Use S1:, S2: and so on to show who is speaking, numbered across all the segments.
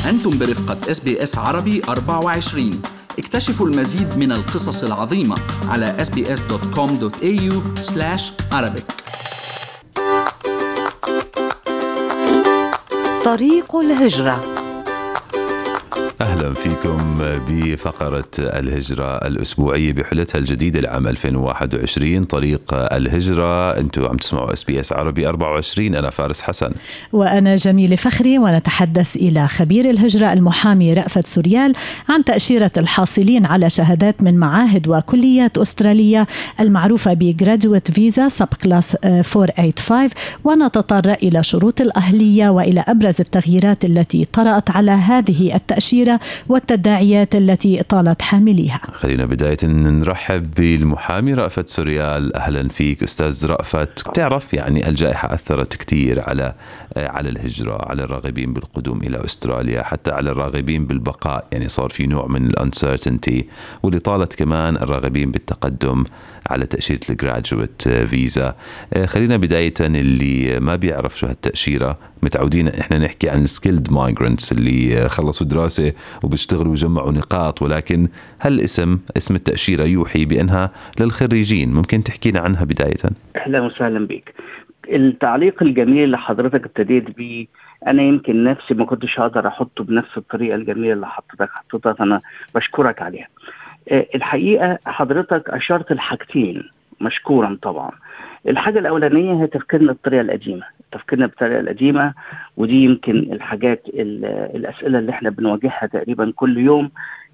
S1: أنتم برفقة اس بي اس عربي 24 اكتشفوا المزيد من القصص العظيمة على sbs.com.au arabic
S2: طريق الهجره
S3: اهلا فيكم بفقره الهجره الاسبوعيه بحلتها الجديده لعام 2021 طريق الهجره انتم عم تسمعوا اس بي اس عربي 24 انا فارس حسن
S4: وانا جميله فخري ونتحدث الى خبير الهجره المحامي رأفت سوريال عن تاشيره الحاصلين على شهادات من معاهد وكليات استراليه المعروفه بجرادويت فيزا سب كلاس 485 ونتطرق الى شروط الاهليه والى ابرز التغييرات التي طرات على هذه التاشيره الكبيرة والتداعيات التي طالت حامليها
S3: خلينا بداية نرحب بالمحامي رأفت سوريال أهلا فيك أستاذ رأفت تعرف يعني الجائحة أثرت كثير على على الهجرة على الراغبين بالقدوم إلى أستراليا حتى على الراغبين بالبقاء يعني صار في نوع من الانسرتينتي واللي طالت كمان الراغبين بالتقدم على تأشيرة الجراجويت فيزا خلينا بداية اللي ما بيعرف شو هالتأشيرة متعودين احنا نحكي عن السكيلد مايجرنتس اللي خلصوا دراسة وبيشتغلوا ويجمعوا نقاط ولكن هالاسم اسم التأشيرة يوحي بأنها للخريجين ممكن تحكينا عنها بداية
S5: أهلا وسهلا بك التعليق الجميل اللي حضرتك ابتديت بيه انا يمكن نفسي ما كنتش هقدر احطه بنفس الطريقه الجميله اللي حضرتك حطيتها فانا بشكرك عليها الحقيقه حضرتك اشرت الحاجتين مشكورا طبعا الحاجه الاولانيه هي تفكيرنا بالطريقه القديمه تفكيرنا بالطريقه القديمه ودي يمكن الحاجات الاسئله اللي احنا بنواجهها تقريبا كل يوم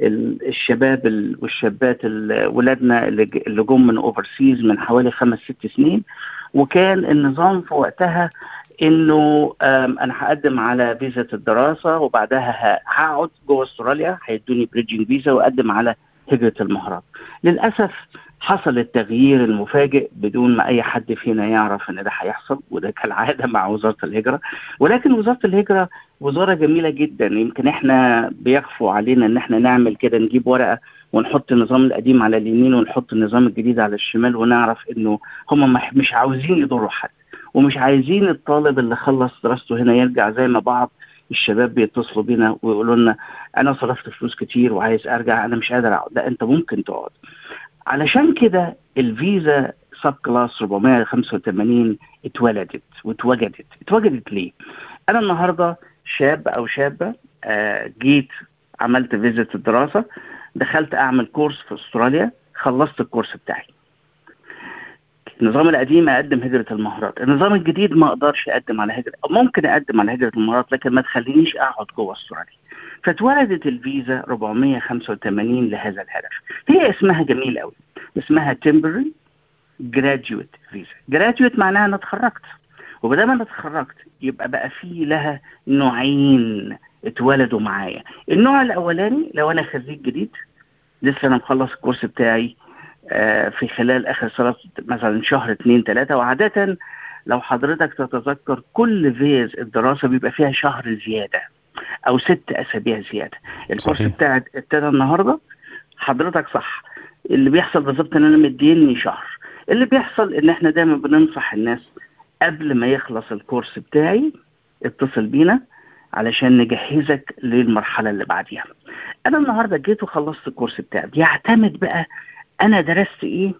S5: الشباب والشابات ولادنا اللي جم من اوفرسيز من حوالي خمس ست سنين وكان النظام في وقتها انه انا هقدم على فيزا الدراسه وبعدها هقعد جوه استراليا هيدوني بريدجنج فيزا واقدم على هجره المهارات للاسف حصل التغيير المفاجئ بدون ما اي حد فينا يعرف ان ده هيحصل وده كالعاده مع وزاره الهجره ولكن وزاره الهجره وزاره جميله جدا يمكن احنا بيخفوا علينا ان احنا نعمل كده نجيب ورقه ونحط النظام القديم على اليمين ونحط النظام الجديد على الشمال ونعرف انه هم مش عاوزين يضروا حد ومش عايزين الطالب اللي خلص دراسته هنا يرجع زي ما بعض الشباب بيتصلوا بينا ويقولوا لنا انا صرفت فلوس كتير وعايز ارجع انا مش قادر اقعد لا انت ممكن تقعد علشان كده الفيزا سب كلاس 485 اتولدت واتوجدت اتوجدت ليه انا النهارده شاب او شابه آه جيت عملت فيزا الدراسه دخلت اعمل كورس في استراليا خلصت الكورس بتاعي النظام القديم اقدم هجره المهارات النظام الجديد ما اقدرش اقدم على هجره ممكن اقدم على هجره المهارات لكن ما تخلينيش اقعد جوه استراليا فاتولدت الفيزا 485 لهذا الهدف هي اسمها جميل قوي اسمها temporary graduate visa graduate معناها انا اتخرجت وبدل انا اتخرجت يبقى بقى في لها نوعين اتولدوا معايا النوع الاولاني لو انا خريج جديد لسه انا مخلص الكورس بتاعي آه في خلال اخر صلاة مثلا شهر اثنين ثلاثة وعادة لو حضرتك تتذكر كل فيز الدراسة بيبقى فيها شهر زيادة او ست اسابيع زيادة الكورس بتاعي ابتدى النهاردة حضرتك صح اللي بيحصل بالظبط ان انا مديني شهر اللي بيحصل ان احنا دايما بننصح الناس قبل ما يخلص الكورس بتاعي اتصل بينا علشان نجهزك للمرحلة اللي بعديها انا النهاردة جيت وخلصت الكورس بتاعي بيعتمد بقى انا درست ايه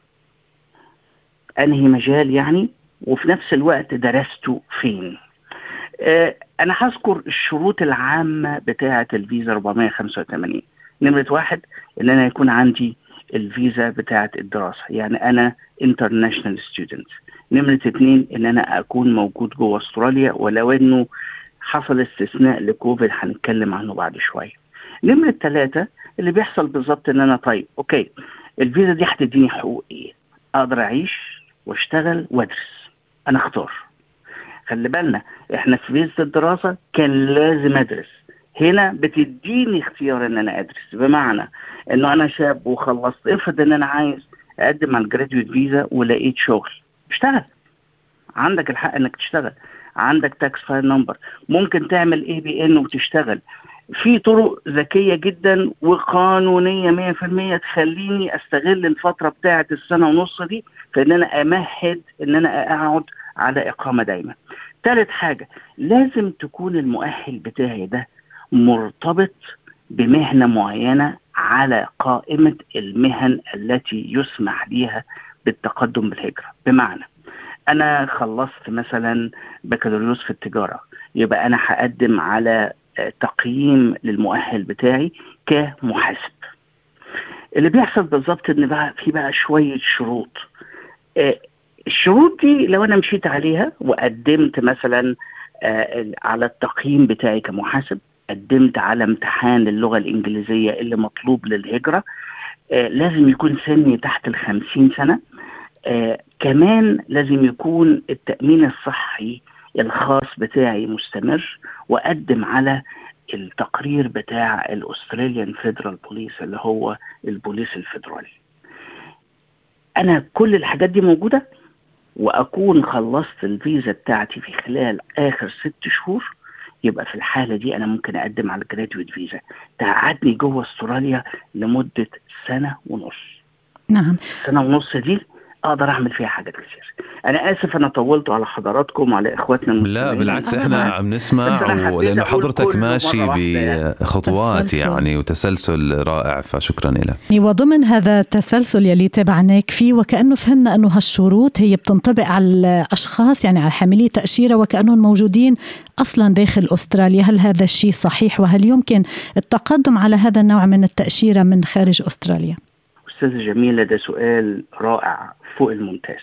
S5: انهي مجال يعني وفي نفس الوقت درسته فين آه انا هذكر الشروط العامة بتاعة الفيزا 485 نمرة واحد ان انا يكون عندي الفيزا بتاعة الدراسة يعني انا انترناشونال ستودنت نمرة اتنين ان انا اكون موجود جوه استراليا ولو انه حصل استثناء لكوفيد هنتكلم عنه بعد شوية نمرة ثلاثة اللي بيحصل بالظبط ان انا طيب اوكي الفيزا دي هتديني حقوق ايه اقدر اعيش واشتغل وادرس انا اختار خلي بالنا احنا في فيزا الدراسة كان لازم ادرس هنا بتديني اختيار ان انا ادرس بمعنى انه انا شاب وخلصت افرض ان انا عايز اقدم على الجراديويت فيزا ولقيت شغل اشتغل عندك الحق انك تشتغل عندك تاكس فايل نمبر ممكن تعمل اي بي ان وتشتغل في طرق ذكيه جدا وقانونيه 100% تخليني استغل الفتره بتاعه السنه ونص دي في ان انا امهد ان انا اقعد على اقامه دايمه. ثالث حاجه لازم تكون المؤهل بتاعي ده مرتبط بمهنه معينه على قائمه المهن التي يسمح ليها بالتقدم بالهجره بمعنى انا خلصت مثلا بكالوريوس في التجاره يبقى انا هقدم على تقييم للمؤهل بتاعي كمحاسب اللي بيحصل بالظبط ان بقى في بقى شويه شروط آه، الشروط دي لو انا مشيت عليها وقدمت مثلا آه، على التقييم بتاعي كمحاسب قدمت على امتحان اللغه الانجليزيه اللي مطلوب للهجره آه، لازم يكون سني تحت الخمسين سنه كمان لازم يكون التامين الصحي الخاص بتاعي مستمر واقدم على التقرير بتاع الاستراليان فيدرال بوليس اللي هو البوليس الفيدرالي انا كل الحاجات دي موجوده واكون خلصت الفيزا بتاعتي في خلال اخر ست شهور يبقى في الحاله دي انا ممكن اقدم على الجراديويت فيزا تقعدني جوه استراليا لمده سنه ونص
S4: نعم
S5: سنه ونص دي اقدر اعمل فيها حاجات كتير انا اسف انا طولت على حضراتكم وعلى اخواتنا
S3: لا بالعكس احنا عم نسمع لانه حضرتك ماشي بخطوات يعني وتسلسل رائع فشكرا لك
S4: وضمن هذا التسلسل يلي تابعناك فيه وكانه فهمنا انه هالشروط هي بتنطبق على الاشخاص يعني على حاملي تاشيره وكانهم موجودين اصلا داخل استراليا هل هذا الشيء صحيح وهل يمكن التقدم على هذا النوع من التاشيره من خارج استراليا
S5: استاذه جميله ده سؤال رائع فوق الممتاز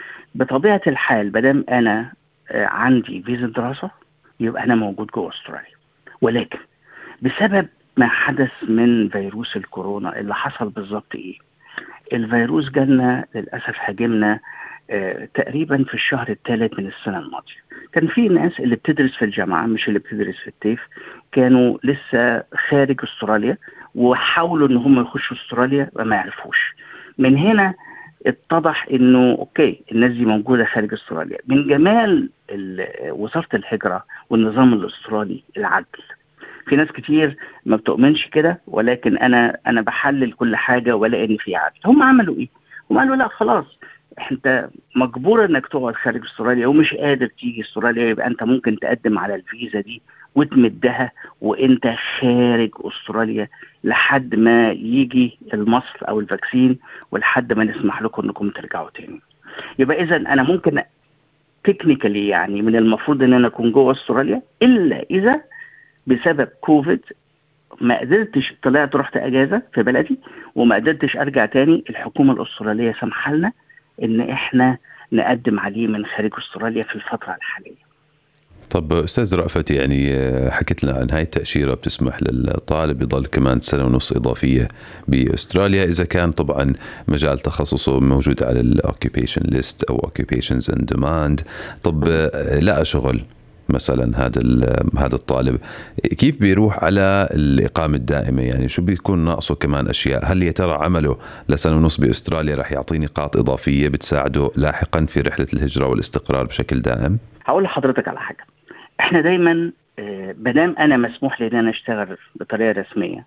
S5: بطبيعه الحال مادام انا آه، عندي فيزا دراسه يبقى انا موجود جوه استراليا ولكن بسبب ما حدث من فيروس الكورونا اللي حصل بالظبط ايه الفيروس جالنا للاسف هاجمنا آه تقريبا في الشهر الثالث من السنه الماضيه كان في ناس اللي بتدرس في الجامعه مش اللي بتدرس في التيف كانوا لسه خارج استراليا وحاولوا ان هم يخشوا استراليا وما يعرفوش من هنا اتضح انه اوكي الناس دي موجوده خارج استراليا من جمال وزاره الهجره والنظام الاسترالي العدل في ناس كتير ما بتؤمنش كده ولكن انا انا بحلل كل حاجه ولا ان في عدل هم عملوا ايه هم قالوا لا خلاص انت مجبور انك تقعد خارج استراليا ومش قادر تيجي استراليا يبقى انت ممكن تقدم على الفيزا دي وتمدها وانت خارج استراليا لحد ما يجي المصل او الفاكسين ولحد ما نسمح لكم انكم ترجعوا تاني يبقى اذا انا ممكن تكنيكالي يعني من المفروض ان انا اكون جوه استراليا الا اذا بسبب كوفيد ما قدرتش طلعت رحت اجازه في بلدي وما قدرتش ارجع تاني الحكومه الاستراليه سمح لنا ان احنا نقدم عليه من خارج استراليا في الفتره الحاليه
S3: طب استاذ رأفت يعني آه، حكيت لنا عن هاي التاشيره بتسمح للطالب يضل كمان سنه ونص اضافيه باستراليا اذا كان طبعا مجال تخصصه موجود على الاوكيبيشن ليست او اوكيبيشنز ان ديماند طب آه، لقى شغل مثلا هذا هذا الطالب كيف بيروح على الاقامه الدائمه يعني شو بيكون ناقصه كمان اشياء هل يا ترى عمله لسنه ونص باستراليا رح يعطيه نقاط اضافيه بتساعده لاحقا في رحله الهجره والاستقرار بشكل دائم
S5: هقول لحضرتك على حاجه احنا دايما بدام آه، انا مسموح لي ان انا اشتغل بطريقه رسميه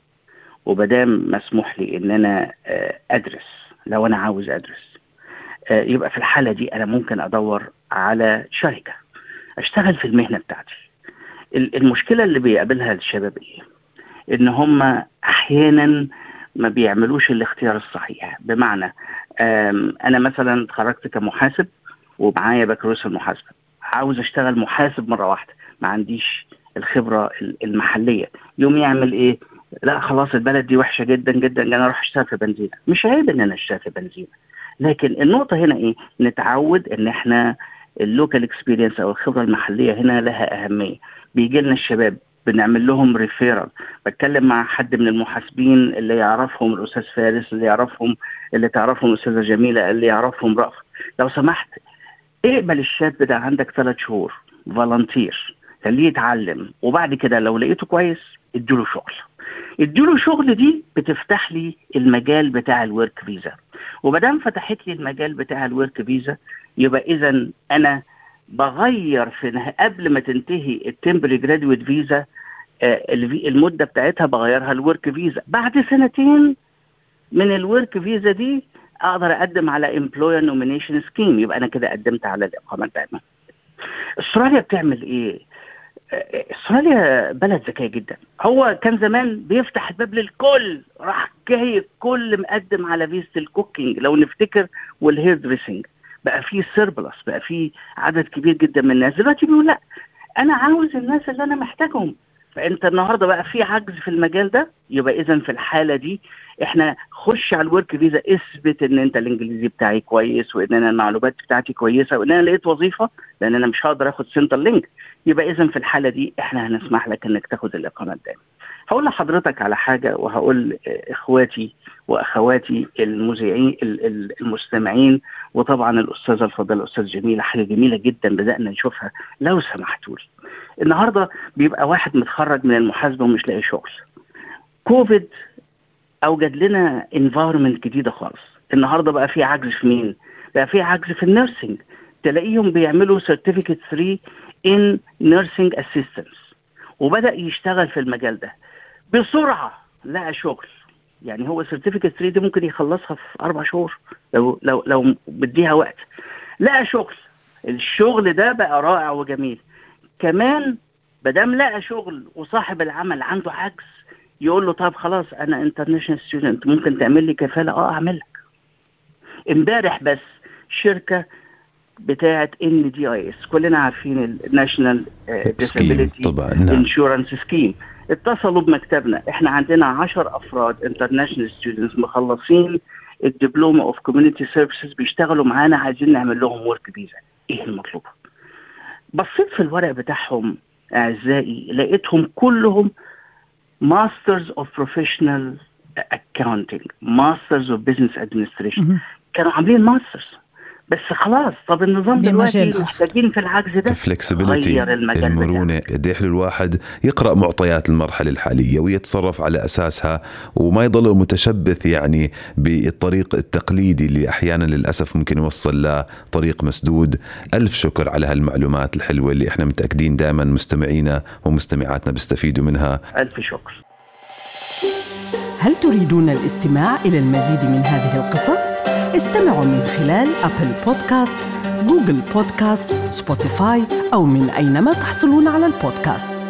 S5: وبدام مسموح لي ان انا آه، ادرس لو انا عاوز ادرس آه، يبقى في الحاله دي انا ممكن ادور على شركه اشتغل في المهنه بتاعتي المشكله اللي بيقابلها الشباب ايه ان هم احيانا ما بيعملوش الاختيار الصحيح بمعنى انا مثلا اتخرجت كمحاسب ومعايا بكالوريوس المحاسبه عاوز اشتغل محاسب مره واحده ما عنديش الخبره المحليه يوم يعمل ايه لا خلاص البلد دي وحشه جدا جدا انا اروح اشتغل في بنزينه مش عيب ان انا اشتغل في بنزينه لكن النقطه هنا ايه نتعود ان احنا اللوكال اكسبيرينس او الخبره المحليه هنا لها اهميه بيجي لنا الشباب بنعمل لهم ريفيرال بتكلم مع حد من المحاسبين اللي يعرفهم الاستاذ فارس اللي يعرفهم اللي تعرفهم الاستاذه جميله اللي يعرفهم رأف لو سمحت اقبل الشاب ده عندك ثلاث شهور فالنتير خليه يتعلم وبعد كده لو لقيته كويس اديله شغل اديله شغل دي بتفتح لي المجال بتاع الورك فيزا ومادام فتحت لي المجال بتاع الورك فيزا يبقى اذا انا بغير في قبل ما تنتهي التمبري جرادويت فيزا المده بتاعتها بغيرها الورك فيزا بعد سنتين من الورك فيزا دي اقدر اقدم على امبلوير نومينيشن سكيم يبقى انا كده قدمت على الاقامه الدائمه استراليا بتعمل ايه استراليا بلد ذكيه جدا هو كان زمان بيفتح الباب للكل راح جاي الكل مقدم على فيزة الكوكينج لو نفتكر والهير دريسنج بقى في سيربلس بقى في عدد كبير جدا من الناس دلوقتي بيقول لا انا عاوز الناس اللي انا محتاجهم فانت النهارده بقى في عجز في المجال ده يبقى اذا في الحاله دي احنا خش على الورك فيزا اثبت ان انت الانجليزي بتاعي كويس وان انا المعلومات بتاعتي كويسه وان انا لقيت وظيفه لان انا مش هقدر اخد سنتر لينك يبقى اذا في الحاله دي احنا هنسمح لك انك تاخد الاقامه الدائمه. هقول لحضرتك على حاجه وهقول اخواتي واخواتي المذيعين المستمعين وطبعا الاستاذه الفاضله الاستاذ جميله حاجه جميله جدا بدانا نشوفها لو سمحتوا لي. النهارده بيبقى واحد متخرج من المحاسبه ومش لاقي شغل. كوفيد اوجد لنا انفايرمنت جديده خالص. النهارده بقى في عجز في مين؟ بقى في عجز في النيرسينج. تلاقيهم بيعملوا سيرتيفيكت 3 ان نيرسينج اسيستنس وبدا يشتغل في المجال ده بسرعه لقى شغل يعني هو سيرتيفيكت 3 دي ممكن يخلصها في اربع شهور لو لو لو بديها وقت لقى شغل الشغل ده بقى رائع وجميل كمان مادام لقى شغل وصاحب العمل عنده عجز يقول له طب خلاص انا انترناشونال ستودنت ممكن تعمل لي كفاله اه اعمل لك امبارح بس شركه بتاعه ان دي اي اس كلنا عارفين الناشونال ديسابيلتي
S3: طبعا نعم.
S5: انشورنس سكيم اتصلوا بمكتبنا احنا عندنا 10 افراد انترناشونال ستودنتس مخلصين الدبلومه اوف كوميونتي سيرفيسز بيشتغلوا معانا عايزين نعمل لهم ورك فيزا ايه المطلوب بصيت في الورق بتاعهم اعزائي لقيتهم كلهم ماسترز اوف بروفيشنال اكاونتنج ماسترز اوف بزنس ادمنستريشن كانوا عاملين ماسترز بس خلاص طب النظام دلوقتي محتاجين في العجز ده
S3: الفلكسبيليتي المرونه قد ايه الواحد يقرا معطيات المرحله الحاليه ويتصرف على اساسها وما يضل متشبث يعني بالطريق التقليدي اللي احيانا للاسف ممكن يوصل لطريق مسدود الف شكر على هالمعلومات الحلوه اللي احنا متاكدين دائما مستمعينا ومستمعاتنا بيستفيدوا منها
S5: الف شكر
S2: هل تريدون الاستماع إلى المزيد من هذه القصص؟ استمعوا من خلال أبل بودكاست، جوجل بودكاست، سبوتيفاي أو من أينما تحصلون على البودكاست